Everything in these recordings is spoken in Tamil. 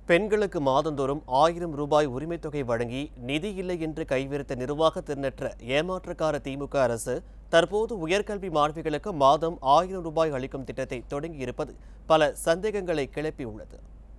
பெண்களுக்கு மாதந்தோறும் ஆயிரம் ரூபாய் உரிமைத் தொகை வழங்கி நிதி இல்லை என்று கைவிரித்த நிர்வாக திறனற்ற ஏமாற்றக்கார திமுக அரசு தற்போது உயர்கல்வி மாணவிகளுக்கு மாதம் ஆயிரம் ரூபாய் அளிக்கும் திட்டத்தை தொடங்கியிருப்பது பல சந்தேகங்களை கிளப்பியுள்ளது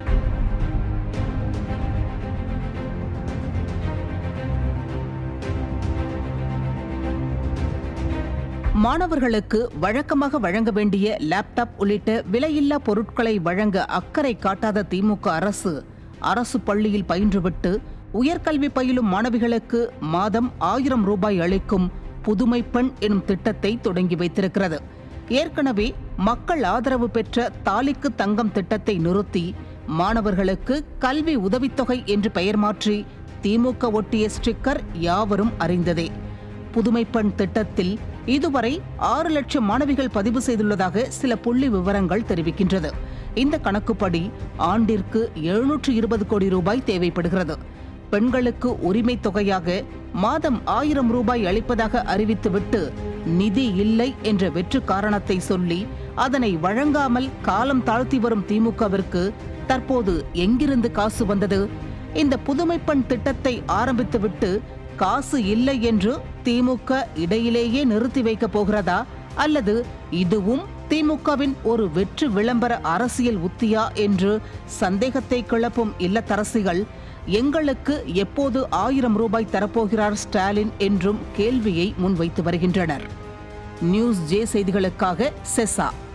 மாணவர்களுக்கு வழக்கமாக வழங்க வேண்டிய லேப்டாப் உள்ளிட்ட விலையில்லா பொருட்களை வழங்க அக்கறை காட்டாத திமுக அரசு அரசு பள்ளியில் பயின்றுவிட்டு உயர்கல்வி பயிலும் மாணவிகளுக்கு மாதம் ஆயிரம் ரூபாய் அளிக்கும் புதுமை பெண் எனும் திட்டத்தை தொடங்கி வைத்திருக்கிறது ஏற்கனவே மக்கள் ஆதரவு பெற்ற தாலிக்கு தங்கம் திட்டத்தை நிறுத்தி மாணவர்களுக்கு கல்வி உதவித்தொகை என்று பெயர் மாற்றி திமுக ஒட்டிய ஸ்டிக்கர் யாவரும் அறிந்ததே புதுமை பெண் திட்டத்தில் இதுவரை ஆறு லட்சம் மாணவிகள் பதிவு செய்துள்ளதாக சில புள்ளி விவரங்கள் தெரிவிக்கின்றது இந்த கணக்குப்படி ஆண்டிற்கு எழுநூற்று இருபது கோடி ரூபாய் தேவைப்படுகிறது பெண்களுக்கு உரிமை தொகையாக மாதம் ஆயிரம் ரூபாய் அளிப்பதாக அறிவித்துவிட்டு நிதி இல்லை என்ற வெற்று காரணத்தை சொல்லி அதனை வழங்காமல் காலம் தாழ்த்தி வரும் திமுகவிற்கு தற்போது எங்கிருந்து காசு வந்தது இந்த புதுமை பெண் திட்டத்தை ஆரம்பித்துவிட்டு காசு இல்லை என்று திமுக இடையிலேயே நிறுத்தி வைக்கப் போகிறதா அல்லது இதுவும் திமுகவின் ஒரு வெற்று விளம்பர அரசியல் உத்தியா என்று சந்தேகத்தை கிளப்பும் இல்லத்தரசிகள் எங்களுக்கு எப்போது ஆயிரம் ரூபாய் தரப்போகிறார் ஸ்டாலின் என்றும் கேள்வியை முன்வைத்து வருகின்றனர் நியூஸ் ஜே செய்திகளுக்காக செசா